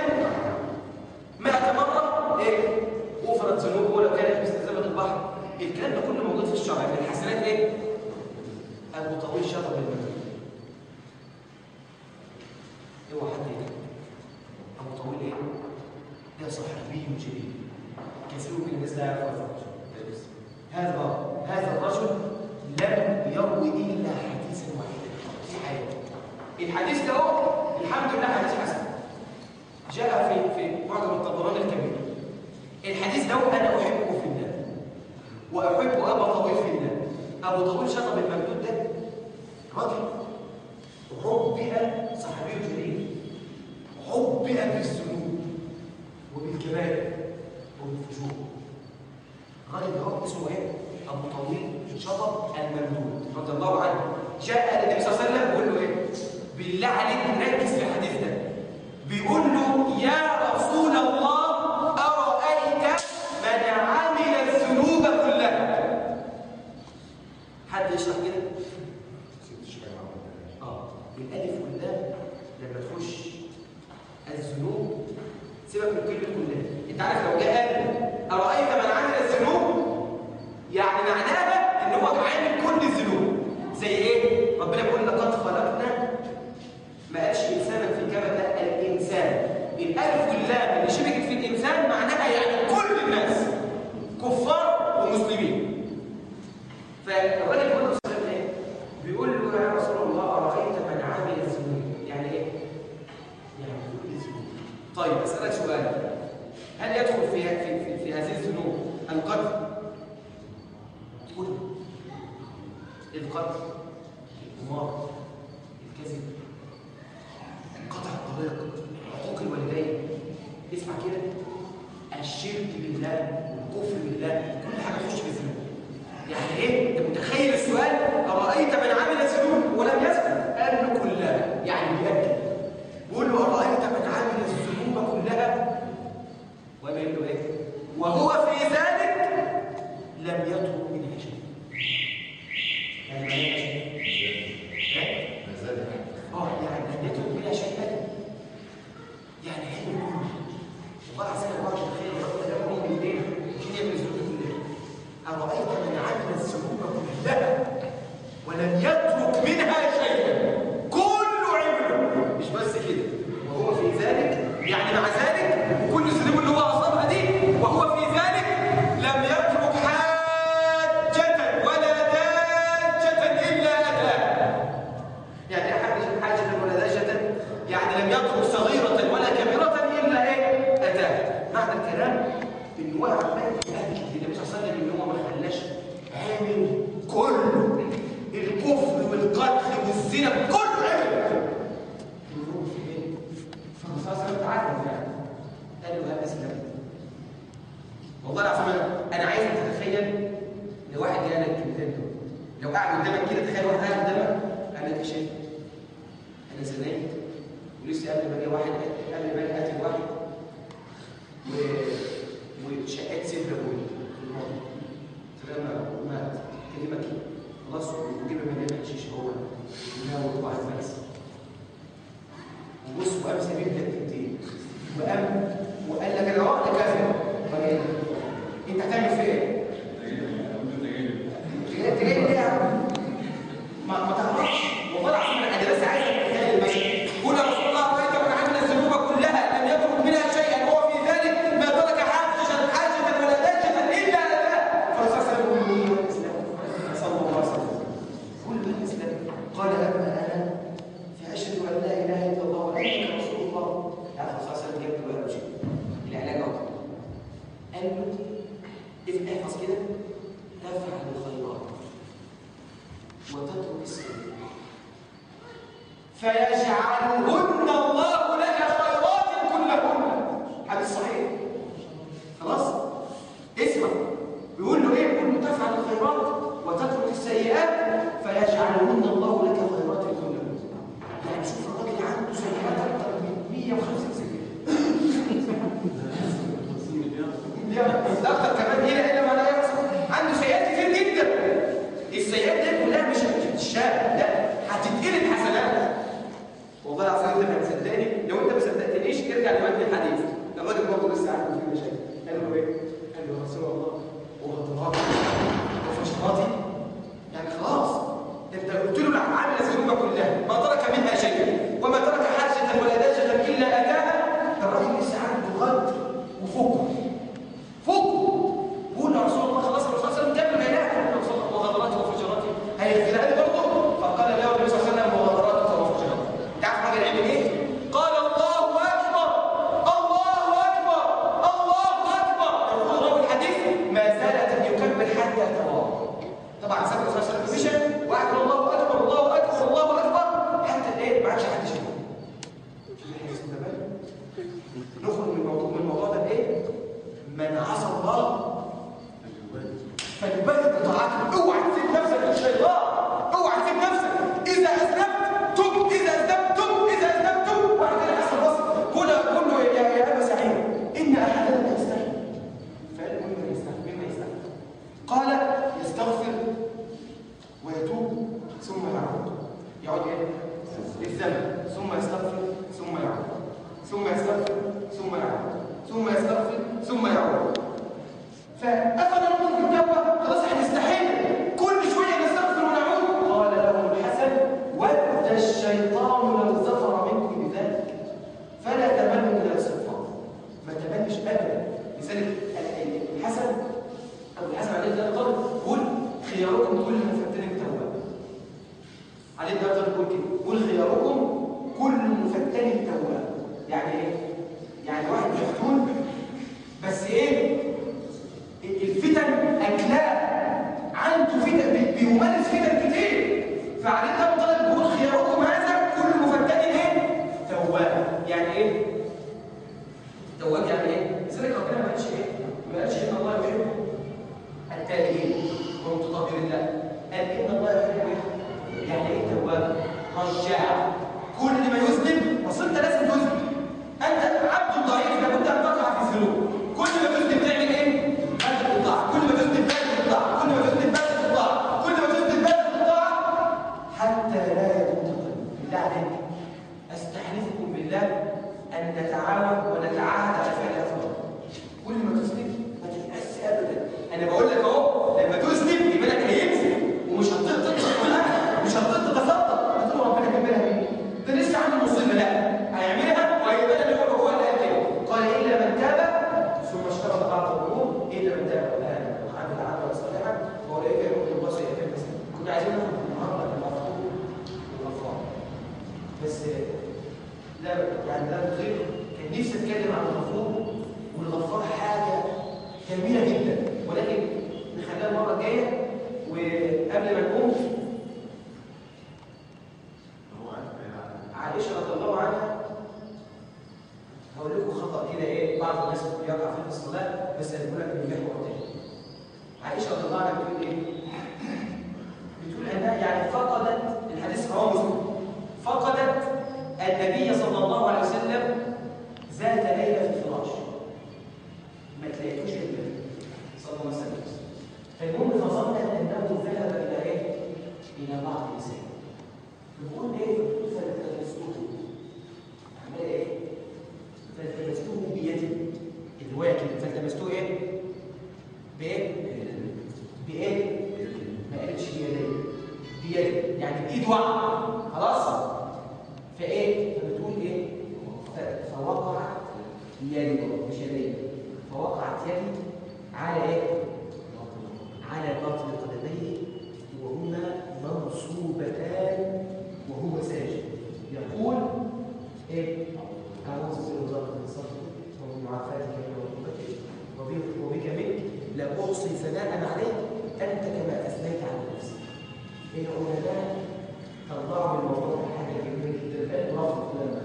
100 مره ايه غفرت ذنوبه ولو كانت مثل زبد البحر الكلام ده كله موجود في الشرع من الحسنات ايه ابو طويل شطب المدينه اوعى حد يكذب ابو طويل ايه ده صحابي جليل كثير من الناس لا يعرف هذا الرجل هذا هذا الرجل لم يروي الا حديثا واحدا في حياته الحديث ده هو الحمد لله حديث حسن جاء في في معجم الطبراني الكبير الحديث ده انا احبه في الله واحب ابا طويل في الله ابو طويل شطب الممدود ده راجل حبئ صحابي جليل حبئ بالذنوب وبالكبائر وبالفجور الراجل ده هو اسمه ايه ابو طويل شطب الممدود رضي الله عنه جاء النبي صلى الله عليه وسلم بيقول له ايه بالله عليك ركز في الحديث ده بيقول له يا رسول الله ارايت من عمل الذنوب كلها حد يشرح كده اه الالف واللام لما تخش الذنوب سيبك من كلمه كلها انت عارف لو جاء قال ارايت من عمل الذنوب يعني معناها ان هو عامل كل الذنوب زي ايه ربنا بيقول لقد خلقنا ما قالش انسانا في كبد لا الانسان الالف واللام اللي شبكت في الانسان معناها يعني كل الناس كفار ومسلمين فالراجل بيقول له صلى الله عليه وسلم بيقول له يا رسول الله ارايت من عمل الذنوب يعني ايه يعني كل الذنوب طيب اسالك سؤال هل يدخل في في في, في هذه الذنوب القتل قل القتل القمار الكذب قطع الطريق عقوق الوالدين اسمع كده الشرك بالله والكفر بالله كل حاجه تخش في الذنوب يعني ايه انت متخيل السؤال ارايت من عمل الذنوب ولم يسكت قال له كلها يعني بيأكد ولسه قبل ما جه واحد قبل ما جه قاتل واحد و وشقيت صدر ابويا في الماضي فلما مات كلمة خلاص وجيب مليان حشيش هو وناوي واحد فلس وبص وقام سبيل الدين وقام وقال لك انا وقت كافر راجل انت هتعمل فيا ايه؟ انت جاي ليه يا عم؟ ما ما تعرفش والله العظيم انا بس عايز اتكلم بس قول يا رسول الله رايت من عمل الذنوب كلها لم يترك منها شيئا هو في ذلك ما ترك حاجه حاجه ولا دجه الا اتاه فالرسول صلى الله عليه وسلم صلى الله عليه وسلم كل من الاسلام قال اما انا فاشهد ان لا اله الا الله وانك رسول الله يا الرسول صلى الله عليه وسلم جاب له شيء العلاج اهو قال له احفظ كده تفعل الخيرات وتترك السيئات فيجعلهن الله لك خيرات كلهن حديث صحيح خلاص اسمع بيقول له ايه بيقول له تفعل الخيرات وتترك السيئات فيجعلهن الله لك خيرات كلهن يعني شوف الراجل عنده سيئات اكتر من 150 سيئه ده اكتر كمان هنا الا ما لا يحصل عنده سيئات كتير جدا السيئات دي كلها مش هتتشال لا هتتقلب حسنات والله العظيم انت هتصدقني لو انت ما صدقتنيش ارجع لمتن الحديث الراجل برضه لسه عنده فيه مشاكل قال له ايه؟ قال له يا رسول الله وهضراتي وفشراتي يعني خلاص ده انت قلت له عامل الذنوب كلها ما ترك منها شيئا وما ترك حاجه ولا داجه الا اتاها الراجل لسه عنده غد وفكر فكر قول يا رسول الله خلاص الرسول صلى الله عليه وسلم كمل بينات وغدراتي وفجراتي هيغفرها لي برضه فقال له النبي صلى الله عليه وسلم وغدراتك وفجراتك تعرف الراجل عمل ايه؟ قال الله اكبر الله اكبر الله اكبر يقول راوي الحديث ما زال يكمل حتى توضا طبعا سبب الرسول صلى الله عليه وسلم مشى وقعد يقول الله اكبر الله اكبر الله اكبر حتى الايه ما عادش حد شايفه نخرج من الموضوع من الموضوع ده بايه؟ من عصى الله فليبادر بطاعته اوعى تسيب نفسك للشيطان اوعى تسيب نفسك اذا اذنبت تب اذا اذنبت تب اذا اذنبت تب وبعد كده حسن البصر قل قل له يا يا ابا سعيد ان احدنا لا يستحي فقال له مما يستحي مما يستحي قال يستغفر ويتوب ثم يعود يعود ايه للذنب ثم يستغفر ثم يعود ثم يستغفر ثم يعود ثم يستغفر ثم يعود فأخذ نقطة التوبة خلاص احنا استحينا كل شوية نستغفر ونعود قال له الحسن ود الشيطان لو ظفر منكم بذلك فلا تمنوا إلى الاستغفار ما تمنش أبدا لذلك الحسن أبو الحسن عليه الصلاة والسلام قال خياركم كل مفتن تواب عليه الصلاة والسلام يقول كده قل خياركم كل مفتن تواب يعني ايه؟ يعني واحد مفتون بس ايه؟ الفتن أكلاه عنده فتن بي- بيمارس فتن كتير فعليه ده طلب بيقول خياركم هذا كل مفتن ايه؟ تواب يعني ايه؟ تواب يعني ايه؟ لذلك ربنا ما قالش ايه؟ ما قالش ان الله يحب التائبين والمتطهرين لا قال ان الله يحب ايه؟ يعني ايه تواب؟ رجاع كل ما يذنب اصل انت لازم تذنب انت عبد ضعيف لابد ان تقع في الذنوب كل ما تذنب تعمل ايه؟ بدل الطاعه كل ما تذنب بدل الطاعه كل ما تذنب بدل الطاعه كل ما تذنب بدل الطاعه حتى لا يكون تقلب بالله عليك استحلفكم بالله ان نتعاون ونتعاهد على فعل افضل كل ما تذنب ما تيأس ابدا انا بقول لك اهو لما تذنب ايمانك هينزل ومش هتطيق تطلق معاها مش هتطيق تتصدق هتقول ربنا كملها مين ده لسه عنده مصيبه لا هيعملها وهيبقى اللي هو هو اللي قال كده قال الا من تاب ثم اشترط بعض الامور الا من تاب والان وعمل عملا صالحا فاولئك يؤمنون الله سيئات المسلم كنا عايزين ناخد النهارده المغفور والغفار بس لا يعني لا نطيق كان نفسي اتكلم عن الغفور والغفار حاجه جميله جدا ولكن نخليها المره الجايه وقبل ما نقوم عائشه رضي الله عنها هقول لكم خطا كده ايه بعض الناس يقع فيه في الصلاه بس هقول لك من محور تاني عائشه رضي الله عنها بتقول ايه؟ بتقول انها يعني فقدت الحديث رواه مسلم فقدت النبي صلى الله عليه وسلم ذات ليلة في الفراش ما تلاقيتوش إلا صلى الله عليه وسلم فالمهم فظن أنه ذهب إلى إيه؟ إلى بعض النساء بيقول إيه؟ بيقول فالتمسته عمل إيه؟ فالتمسته بيدي الرواية كده فالتمسته إيه؟ بإيه؟ بإيه؟ ما قالتش بيدي بيدي يعني بإيد واحدة خلاص؟ فايه فبتقول ايه ف- فوقعت يدي مش يدي فوقعت يدي على ايه على باطن قدميه وهما منصوبتان وهو ساجد يقول ايه اعوذ بالله من صدري ومن معافاتك من عقوبتك وبك وبك منك لا احصي ثناء عليك انت كما اثنيت على نفسك العلماء طلعوا من الموضوع ده حاجه جميله جدا بقت رفض كلام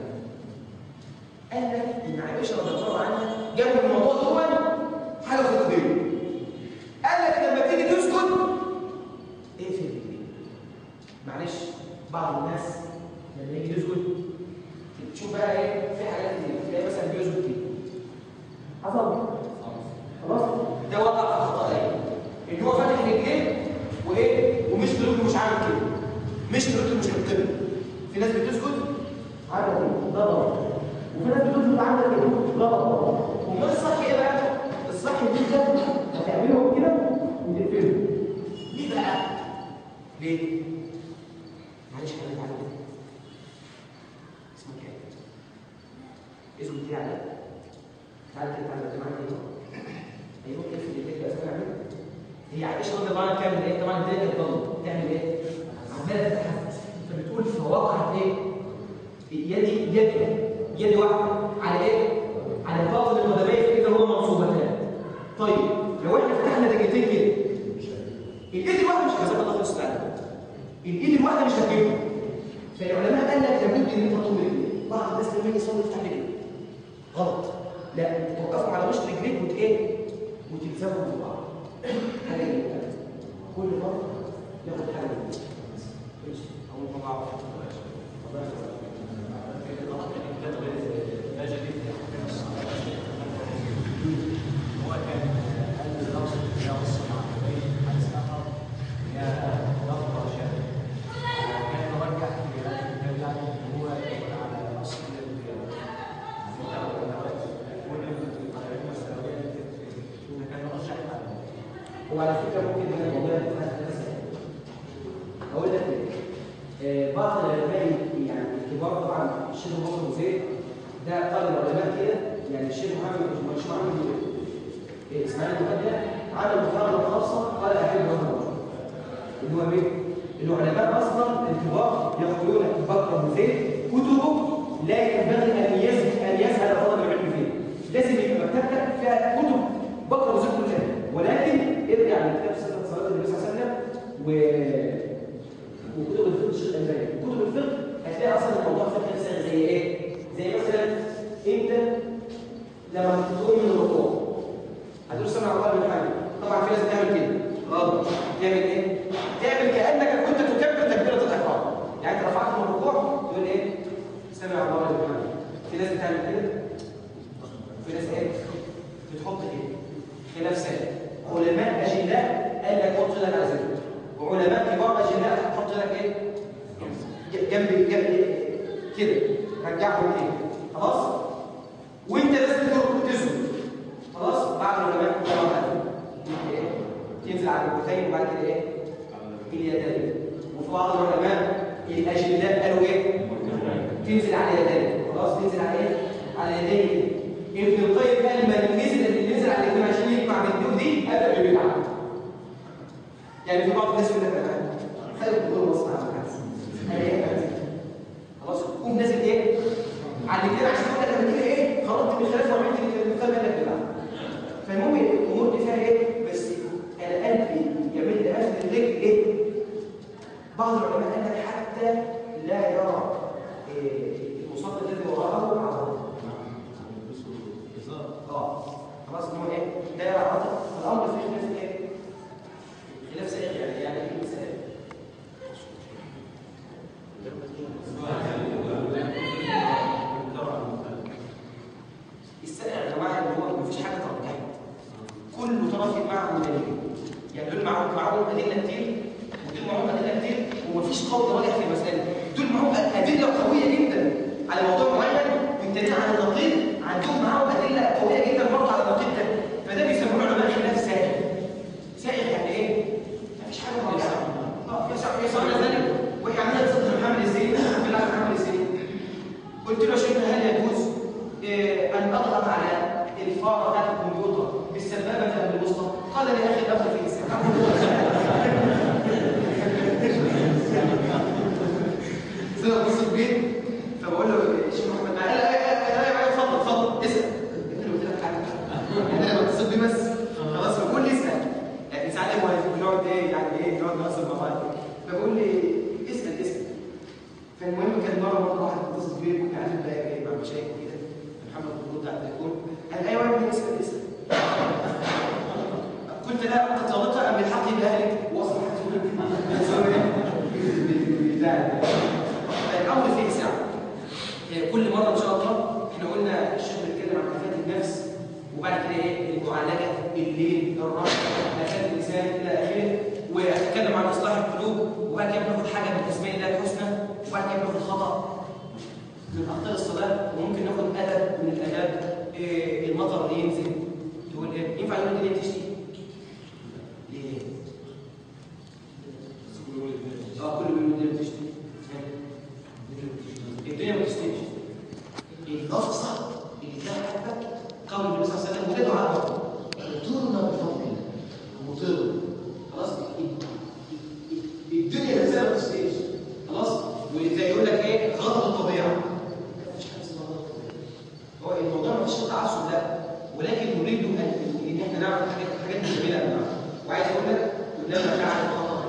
قال لك ان عائشه رضي الله عنها جابوا الموضوع ده حاجه فقهيه قال لك لما تيجي تسكت اقفل رجليك معلش بعض الناس لما يجي يسكت تشوف بقى ايه في حاجات كتير تلاقي مثلا بيسكت كده حصل خلاص ده وقع في الخطأين ان هو فاتح رجليه وايه ومش برجله مش عامل كده مش برجله مش القبل في ناس بتسكت عامله كده ده غلط وفي ناس بتسكت عامله كده ده غلط وما الصح ايه بقى الصح ان انت هتعمله كده وتقفله ليه بقى ليه معلش خليك على كده اسمك ايه اسمك ايه على تعالى كده تعالى كده معايا كده ايوه كيف اللي بقى اسمها عمل هي عائشه رضي الله عنها بتعمل ايه طبعا الدنيا كانت ضلمه بتعمل ايه عماله تتحفز فبتقول فوقعت ايه يدي يدي يدي واحده على ايه على باطن القدمين فاذا هما منصوبتان طيب لو احنا فتحنا رجلتين كده الايد الواحده مش جزاك الله خير استاذ الايد الواحده مش هتجيبها فالعلماء قال لك لابد ان انت تطول رجليك بعض الناس لما يجي يصلي يفتح رجليه غلط لا انت توقفهم على وش رجليك وت ايه وتلزمهم في بعض حاجه جميله كل مره ياخد حاجه جديده ماشي اول ما بعرف الله لا جديد هو كان قال الأرض يا وصل مع البيت حديث آخر يا ضغط شاب كان مرجح في هذا الكتاب يعني إن هو يدل على أصل كان مرجح على هو على فكره ممكن هنا الموضوع ده اقول لك ليه آه، بعض العلماء يعني الكبار طبعا الشيخ محمد أبو زيد ده قال العلماء كده يعني الشيخ محمد مش محمد آه، اسماعيل المقدم عمل محاضره خاصه قال احب هذا اللي هو مين؟ العلماء اصلا الكبار يقولون بكر أبو زيد كتبه لا ينبغي ان يزهد ان يزهد طالب العلم فيه لازم يبقى مكتبتك فيها كتب بكر أبو زيد كلها ولكن ارجع لكتاب صلاه صلاه النبي صلى الله عليه وسلم و وكتب الفقه الشيخ الألباني كتب الفقه هتلاقي اصلا الموضوع فقه مثلا زي ايه زي مثلا انت لما تقوم من الركوع هتقول سمع الله من حاجه طبعا في ناس بتعمل كده غلط تعمل ايه تعمل كانك كنت تكبر تكبيره الاحرام يعني انت رفعت من الركوع تقول ايه سمع الله من حمده في ناس بتعمل كده في ناس ايه بتحط كده خلاف سائل علماء اجلاء قال لك حط لك على ذلك وعلماء كبار اجلاء حط لك ايه جنب جنب كده رجعهم كده خلاص وانت لازم تركض تسجد خلاص بعد العلماء كلام هذا ايه تنزل على الركبتين وبعد كده ايه اليدين وفي بعض العلماء الاجلاء قالوا ايه تنزل على اليدين خلاص تنزل على ايه على اليدين ابن القيم قال من نزل اللي نزل على الاثنين عشان يجمع من دول دي ابدا ببدعه يعني في بعض الناس يقول لك انا خلي الدكتور بص على الكاس خلاص قوم نازل ايه على الاثنين عشان تقول لك انا كده ايه خرجت من خلاف وعملت المثال منك بدعه فالمهم الامور دي فيها ايه بس انا قلبي يعمل لي اخر الرجل ايه بعض العلماء قال لك حتى لا يرى إيه المصاب الذي وراءه عضله اه خلاص ان هو ايه لا يرى عضله الامر فيه خلاف ايه خلاف سائغ يعني يعني ايه مسائل والتانيين على النقيض عندهم معاهم ادله قويه جدا برضه على النقيض ده فده بيسموه علماء خلاف سائل سائل يعني ايه؟ مفيش حاجه مرجعه اه يسع يسع ذلك ويعني انا تصدق محمد الزين بالله على محمد الزين قلت له يا شيخنا هل يجوز إيه ان اضغط على الفاره بتاعت الكمبيوتر بالسبابه ام بالوسطى؟ قال لي يا اخي الامر في الاسلام سنة اتصل بيه فبقول له يا شيخ محمد معايا لا لا لا لا اتفضل اتفضل اسال قلت له قلت لك حاجه يعني انا بتصل بيه بس خلاص فبقول لي اسال يعني ساعات ما بنقعد ايه يعني ايه نقعد نهزر مع بعض فبقول لي اسال اسال فالمهم كان مره مره واحد اتصل بيه كنا قاعدين بقى ايه مع مشايخ وكده محمد بيرد على التليفون قال ايوه يا ابني اسال اسال كنت لا قد ظابطها ام بالحق باهلك واصبحت الامر فيه سعه كل مره ان شاء الله احنا قلنا الشيخ بيتكلم عن كفاءه النفس وبعد كده ايه المعالجه الليل الراحه افات اللسان الى اخره واتكلم عن اصلاح القلوب وبعد كده بناخد حاجه من اسماء الله الحسنى وبعد كده بناخد خطا من اخطاء الصلاه وممكن ناخد ادب من الاداب إيه المطر اللي ينزل تقول ايه ينفع يقول الدنيا تشتي ليه اه كل من الدنيا بتشتي الدنيا ما بتشتيش اللفظه اللي فيها حبه قول النبي صلى الله عليه وسلم وده دعاء مطرنا بفضل الله مطر خلاص الدنيا نفسها ما بتشتيش خلاص وزي يقول لك ايه غضب الطبيعه مفيش حاجه اسمها غضب الطبيعه هو الموضوع ما فيش تعصب لا ولكن نريد ان ان احنا نعرف حاجات حاجات جميله أنواع. وعايز اقول لك لما تعرف خطأ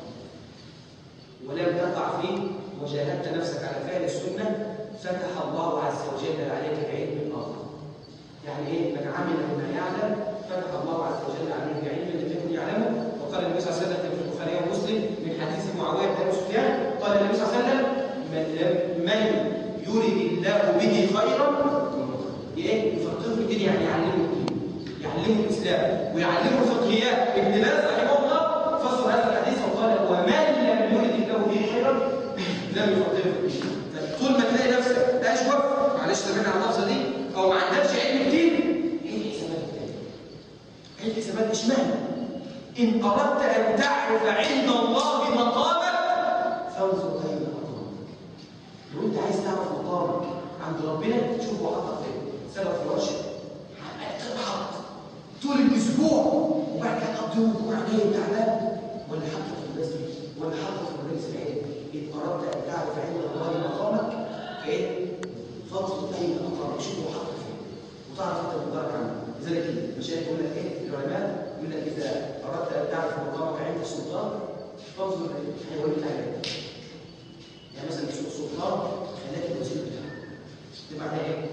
ولم تقع فيه وجاهدت نفسك على فعل السنة فتح الله عز وجل عليك بعلم آخر يعني ايه من عمل بما يعلم فتح الله عز وجل عليه بعلم لم يكن يعلمه وقال النبي صلى الله عليه وسلم في البخاري ومسلم من حديث معاويه بن ابي سفيان قال النبي صلى الله عليه وسلم من لم من يرد الله به خيرا ايه يفقهه في الدين يعني يعلمه الدين يعلمه الاسلام ويعلمه الفقهيات ابن باز رحمه الله فسر هذا الحديث وقال ومن لم يرد الله به خيرا لم يفقهه في الدين طول ما تلاقي نفسك اشوف معلش سامحنا على اللفظه دي او ما عندكش علم كتير ايه الحسابات التانية؟ ايه الحسابات اشمعنى ان اردت ان تعرف عند الله مقامك فانظر اين مقامك لو انت عايز تعرف مقامك عند ربنا شوف هو حطك فين سبب في العشر حط طول الاسبوع وبعد كده تقضي اسبوع جاي تعبان ولا حاطط في المسجد ولا حاطط في مجلس العلم ان اردت ان تعرف عند الله مقامك فايه فانظر اين مقامك شوف هو حطك فين وتعرف انت مقدرك عنه لذلك المشايخ يقول لك ايه العلماء يقول لك اذا اردت ان تعرف مقامك عند السلطان فانظر هيقول لك عليه يعني مثلا السلطان خلاك الوزير بتاعه تبقى عليه ايه؟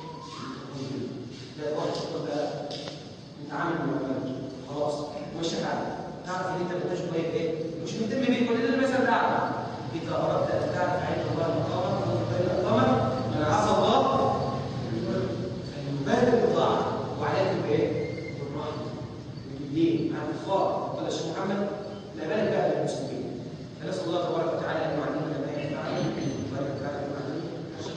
لا واحد سلطان بقى انت عامل معاملات خلاص ماشي حالك تعرف ان انت محتاج طيب ايه؟ مش مهتم بيك ولا ده مثلا دعوه اذا اردت ان تعرف عند الله مقامك فانظر بين مقامك من عصى الله فليبادر بالطاعه وعليكم بايه؟ بالرحمه بالدين عن الكفار قال الشيخ محمد لا بالك بقى بالمسلمين فنسال الله تبارك وتعالى ان يعلمنا ما ينفعنا وان ينفعنا بما علمنا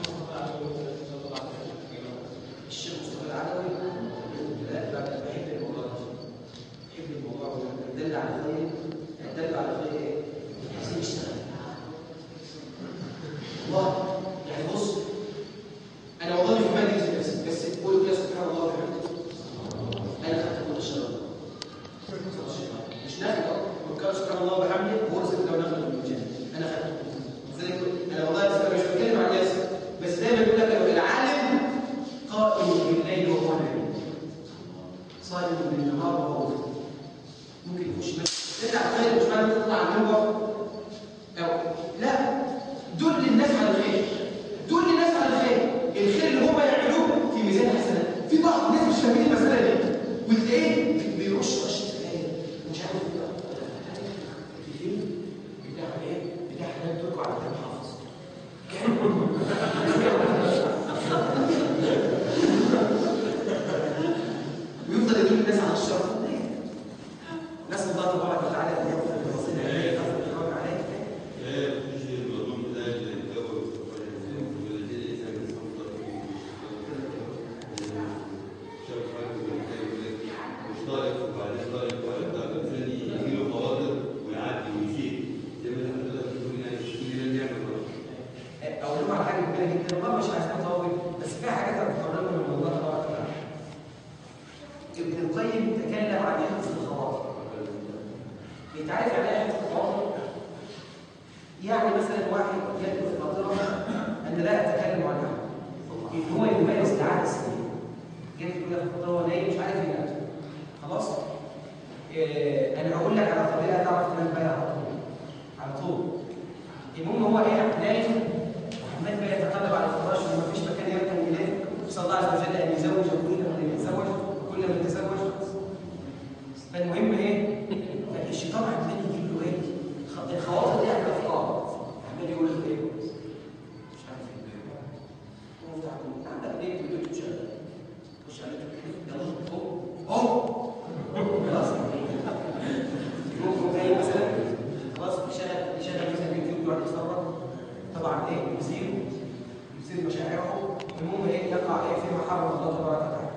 ليه اليوتيوب شغال خش على اليوتيوب يلا فوق اهو خلاص يقوم جاي مثلا خلاص يشغل يشغل مثلا يوتيوب يقعد يتفرج طبعا ايه يزيد يزيد مشاعره المهم ايه يقع ايه في محرم الله تبارك وتعالى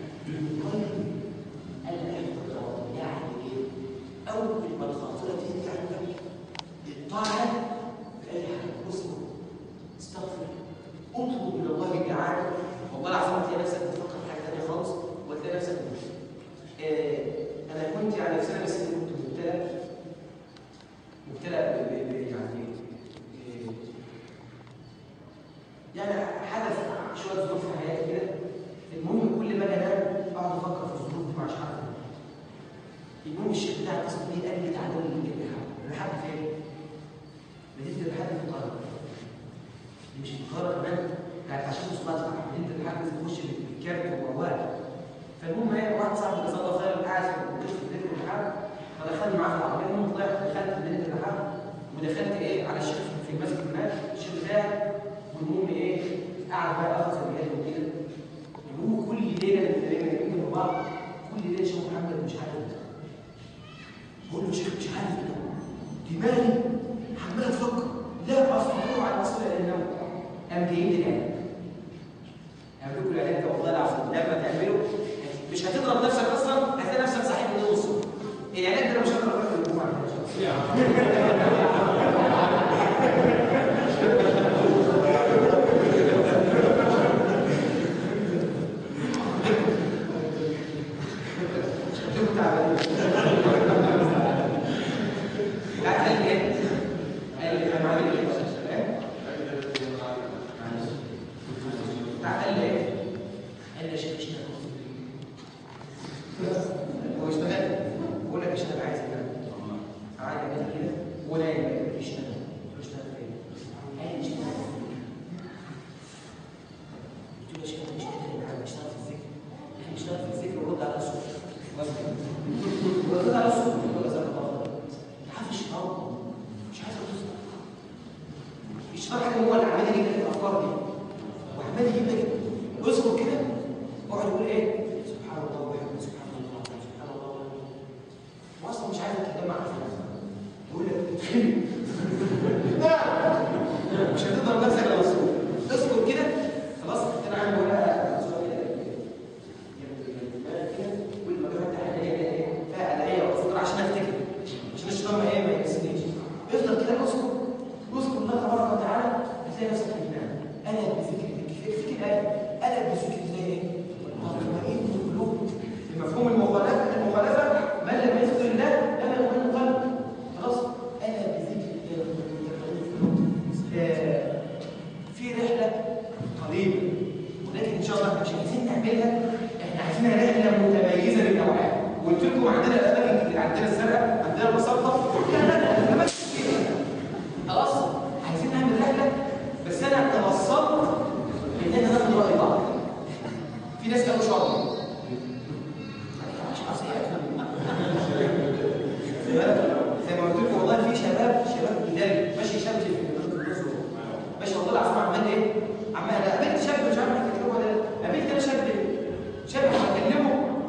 الحفظ يعني ايه؟ اول ما الخاطره تيجي عندك الطاعه باي حاجه اصبر استغفر اطلب من الله تعالى والله العظيم تلاقي نفسك بتفكر في حاجه ثانيه خالص وتلاقي نفسك آه انا كنت يعني في سنه بس كنت مبتلى مبتلى ب- ب- ب- يعني آه، يعني حدث شويه ظروف في حياتي كده المهم كل ما اجي انام اقعد افكر في الظروف دي مش عارف أنام. المهم الشيخ بتاع اتصل بيه قال لي تعالى لي نجيب الرحاب الرحاب فين؟ مدينه الرحاب في القاهره دي مش القاهره كمان كانت عشان مصطلح مدينه الرحاب لازم تخش بالكارت والموال فالمهم ايه واحد صاحبي جزاه الله خير قاعد في القسم في مدينه الرحاب فدخلت معاه في العربيه المهم طلعت دخلت مدينه الرحاب ودخلت ايه على الشيخ في المسجد هناك الشيخ بتاعي والمهم ايه قاعد بقى اخذ الرجال وكده وهو كل ليله من الليله اللي من بعض كل ليله شيخ محمد مش عارف ده بقول له شيخ مش عارف ده دماغي عمال افكر لا اصلا هو على الاصل الى النوم قام جايين لي العلاج اعمل لكم العلاج ده والله العظيم لما تعمله مش هتضرب نفسك اصلا هتلاقي نفسك صحيح من النص العلاج ده انا مش هقدر اروح الجمعه ان شاء الله شكلكم تعبانين قاعد قال لي ايه؟ قال لي انا عامل ايه؟ إيه؟ قاعد قال لي ايه؟ قال لي يا شيخ اشتغل هو اشتغل بقول لك اشتغل عايز كده قاعد يعمل كده ونايم كده يشتغل قلت له اشتغل فين؟ قال لي اشتغل قلت له يا شيخ انا مش قادر يا عم اشتغل في الذكر يعني اشتغل في الذكر ورد على الصوت ورد على الصوت ولا زي ما عارف الشيطان مش عايز اوصل الشيطان حاجه هو اللي عمال يجيب لك الافكار دي وعمال يجيب لك اذكر كده اقعد يقول ايه سبحان الله وبحمده سبحان الله العظيم سبحان الله والحمد لله. واصلا مش عايز تتجمع في نفسك يقول لك اتخلي لا مش هتقدر نفسك على الصوت اذكر كده خلاص انا عامل ورقه صوره كده كل ما جربت حاجه ايه فيها ادعيه واذكر عشان افتكر عشان الشيطان ما ايه ما ينسينيش افضل كده اذكر اذكر الله تبارك وتعالى هتلاقي نفسك بتنام انا بذكر افتكر ايه انا بذكر الله ايه تطمئن القلوب بمفهوم المخالفه المخالفه من لم يذكر الله لم يطمئن قلبه خلاص انا بذكر الله تطمئن القلوب آه، في رحله قريبه ولكن ان شاء الله احنا مش عايزين نعملها احنا عايزينها رحله متميزه للنوعيه وقلت لكم عندنا الاماكن كتير عندنا الزرقاء عندنا البساطه لا لا اماكن كتير خلاص عايزين نعمل رحله بس انا توصلت ان احنا ناخد راي بعض في ناس قالوا شرم مش عصير. زي ما قلت لكم والله في شباب شباب جدال ماشي شاب في النص ماشي والله العظيم عمال ايه عمال انا قابلت شاب مش عارف اكلمه ولا لا. قابلت انا شاب شاب بكلمه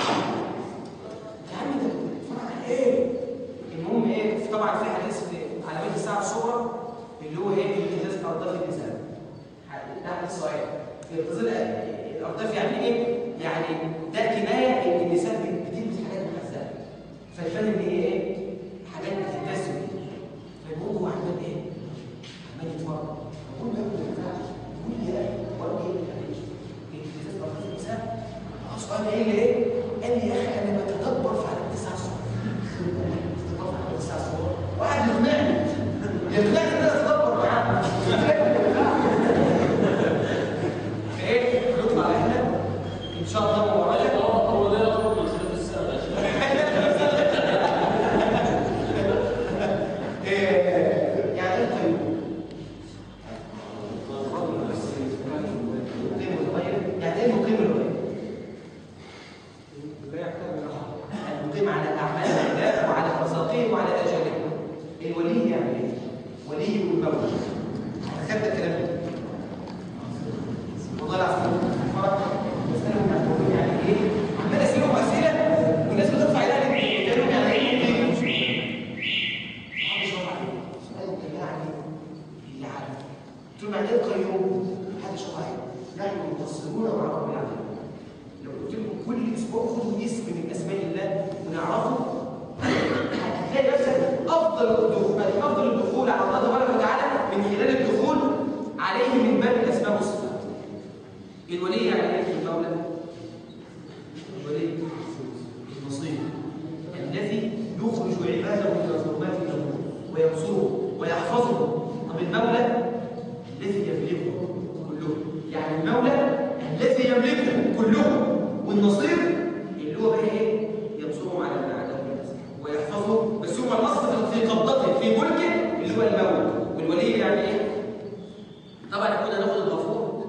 يا عم ده بتتفرج على ايه المهم ايه طبعا في حديث في علامات الساعه الصغرى اللي هو ايه امتزاز ارداف الانسان ده حديث صحيح امتزاز الارداف يعني ايه يعني ده كنايه ان النساء بتلبس حاجات محزنه فالفن ان هي ايه حاجات بتتجسد فالمهم هو عمال ايه عمال يتفرج بقول له يا ابني ما ينفعش يقول لي ايه ولا ايه ما تعملش امتزاز ارداف الانسان خلاص قال ايه ايه قال لي يا اخي انا بتدبر في عدد تسع صور بتدبر في عدد تسع صور وقعد يقنعني يقنعني ان انا اتدبر معاه فايه نطلع احنا ان شاء الله ورايا هو هو ده يعتبر من خلاف السنه يا شيخ. إيه، يعني ايه طيب؟ مقيم الغير يعني ايه مقيم الغير؟ المقيم على اعمال العباد وعلى رزاقهم وعلى اجالهم الولي يعني ايه؟ ولي والمولى انا خدت الكلام ده والله العظيم فرق تبصرون وربكم يعلمون لو قلت لكم كل اسبوع خدوا اسم من اسماء الله ونعرفه هتلاقي نفسك افضل الدخول افضل الدخول على الله تبارك وتعالى من خلال الدخول عليه من باب الاسماء والصفات الولي يعني ايه في المولى الولي النصير الذي يخرج عباده من الظلمات الى النور وينصره ويحفظه طب المولى الذي يملكه كله يعني المولى الذي يملكه كله والنصير اللي هو بقى ايه ينصرهم على الاعداء ويحفظه بس هو النصر في قبضته في ملكه اللي هو المولى والولي يعني ايه طبعا كنا ناخد الغفور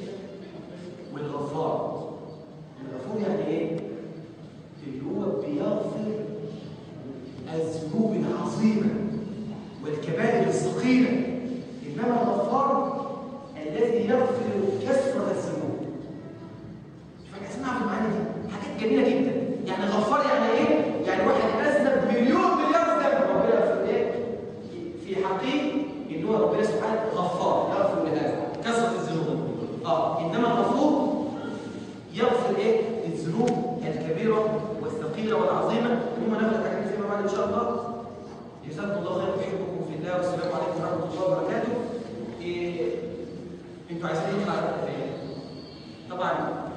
والغفار الغفور يعني ايه اللي هو بيغفر الذنوب العظيمه والكبائر الثقيله انما الغفار الذي يغفر كثره الذنوب شوف اسمع في المعاني دي حاجات جميله جدا يعني غفار يعني ايه يعني واحد اذنب مليون مليار ذنب ربنا يغفر ايه في حقيقه ان هو ربنا سبحانه غفار يغفر لهذا كثره الذنوب اه انما الغفور يغفر ايه الذنوب الكبيره والثقيله والعظيمه المهم ناخد الحاجات دي فيما بعد ان شاء الله جزاكم الله خير ويحبكم في الله والسلام عليكم ورحمه الله وبركاته إيه انتوا عايزين نطلع فين طبعا